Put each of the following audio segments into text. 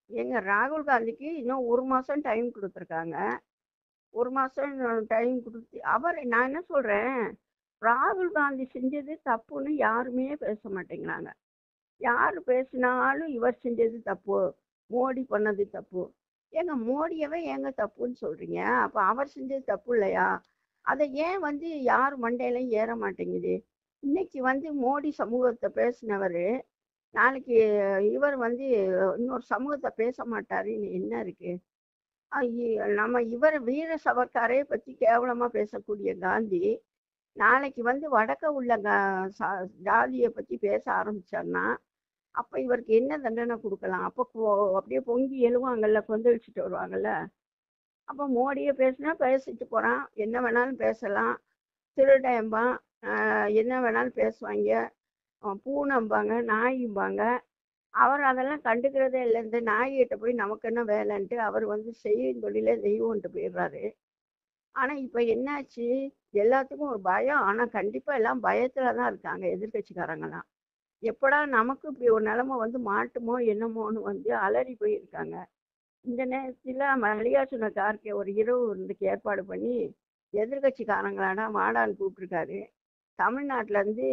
ஏங்க ராகுல் காந்திக்கு இன்னும் 1 மாசம் டைம் குடுத்துருக்காங்க. 1 மாசம் டைம் குடுத்து அவரு நான் என்ன சொல்றேன், ராகுல் காந்தி செஞ்சது தப்புன்னு யாருமே பேச மாட்டேங்கிறாங்க. யாரு பேசினாலும் இவர் செஞ்சது தப்பு, மோடி பண்ணது தப்பு. ஏங்க மோடியவே ஏங்க தப்புன்னு சொல்றீங்க? அப்ப அவர் செஞ்சது தப்பு இல்லையா? அத ஏன் வந்து யார் மண்டையிலயும் ஏற மாட்டேங்குது? இன்னைக்கு வந்து மோடி சமூகத்த பேசினவரு, நாளைக்கு இவர் வந்து இன்னொரு சமூகத்த பேச மாட்டாருன்னு என்ன இருக்கு? அ இ நம்ம இவர் வீர சவர்க்காரே பத்தி கேவலமா பேசக்கூடிய காந்தி, நாளைக்கு வந்து வடக்க உள்ள க ச ஜாதிய பத்தி பேச ஆரம்பிச்சாருன்னா, அப்ப இவருக்கு என்ன தண்டனை குடுக்கலாம்? அப்ப கொ அப்படியே பொங்கி எழுவாங்கல்ல, கொந்தளிச்சுட்டு வருவாங்கல்ல. அப்ப மோடியே பேசினா பேசிட்டு போறான். என்ன வேணாலும் பேசலாம். திருடன்பான், அ என்ன வேணாலும் பேசுவாய்ங்க. அ பூனைம்பாங்க, நாய்ம்பாங்க. அவர் அதெல்லாம் கண்டுக்கிறதே இல்ல. இந்த நாய்கிட்ட போய் நமக்கு என்ன வேலைன்ட்டு அவர் வந்து செய்யும் தொழிலே தெய்வம்ன்ட்டு போயிடுறாரு. ஆனா இப்ப என்னாச்சு? எல்லாத்துக்கும் ஒரு பயம். ஆனா கண்டிப்பா எல்லாம் பயத்துல தான் இருக்காங்க எதிர்க்கட்சிக்காரங்கலாம். எப்படா நமக்கும் இப்படி ஒரு நிலைமை வந்து மாட்டுமோ என்னமோன்னு வந்து அலறி போயிருக்காங்க. இந்த நேரத்துல மல்லிகார்ஜுன கார்கே ஒரு இரவு விருந்துக்கு ஏற்பாடு பண்ணி, எதிர்க்கட்சிக்காரங்களலாம் வாடான்னு கூப்பிட்டுருக்காரு. தமிழ்நாட்டுல இருந்து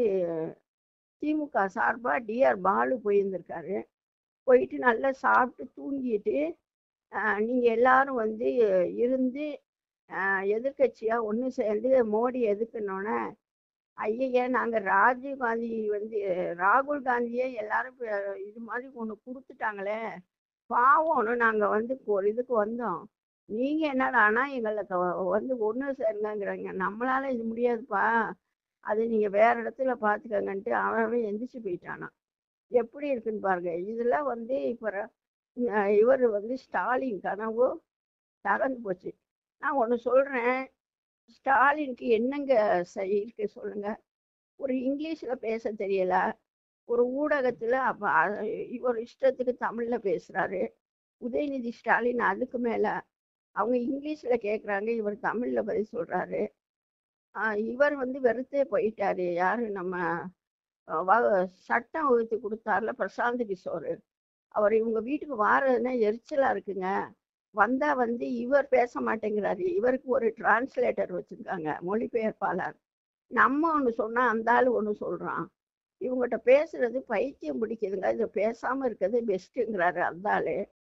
திமுக சார்பா டி.ஆர். பாலு போயிருந்திருக்காரு. போயிட்டு நல்லா சாப்பிட்டு தூங்கிட்டு, அ நீங்க எல்லாரும் வந்து இருந்து, அ எதிர்க்கட்சியா ஒண்ணு சேர்ந்து மோடி எதிர்க்கணும்னே, ஐயய்ய! நாங்க ராஜீவ் காந்தி வந்து ராகுல் காந்தியே எல்லாரும் ப இது மாரி ஒண்ணு குடுத்துட்டாங்களே! பாவம்னு நாங்க வந்து ஒரு இதுக்கு வந்தோம். நீங்க என்னடான்னா எங்களுக்கு வந்து ஒண்ணு சேருங்கங்கிறீங்க. நம்மளால இது முடியாதுப்பா. அது நீங்க வேற இடத்துல பார்த்துக்கங்கன்ட்டு அவன் அவன் எந்திரிச்சு போயிட்டானாம். எப்படி இருக்குன்னு பாருங்க. இதுல வந்து இப்ப ர அ இவரு வந்து ஸ்டாலின் கனவு தகர்ந்து போச்சு. நான் ஒண்ணு சொல்றேன். ஸ்டாலினுக்கு என்னங்க ச இருக்கு சொல்லுங்க? ஒரு இங்கிலீஷ்ல பேச தெரியல. ஒரு ஊடகத்துல அப்ப அ இவர் இஷ்டத்துக்கு தமிழ்ல பேசுறாரு. உதயநிதி ஸ்டாலின் அதுக்கு மேல. அவங்க இங்கிலீஷ்ல கேட்குறாங்க. இவர் தமிழ்ல பதில் சொல்றாரு. அ இவர் வந்து வெறுத்தே போயிட்டாரு. யாரு நம்ம அ வ சட்டம் வகுத்து குடுத்தார்ல பிரசாந்த் கிஷோரு. அவரு இவங்க வீட்டுக்கு வாரதுன்னா எரிச்சலா இருக்குங்க. வந்தா வந்து இவர் பேச மாட்டேங்கிறாரு. இவருக்கு ஒரு டிரான்ஸ்லேட்டர் வச்சிருக்காங்க. மொழிபெயர்ப்பாளர். நம்ம ஒண்ணு சொன்னா அந்த ஆளு ஒண்ணு சொல்றான். இவங்கட்ட பேசுறது பைத்தியம் பிடிக்குதுங்க. இது பேசாம இருக்கிறது பெஸ்ட்டுங்கிறாரு அந்த ஆளு.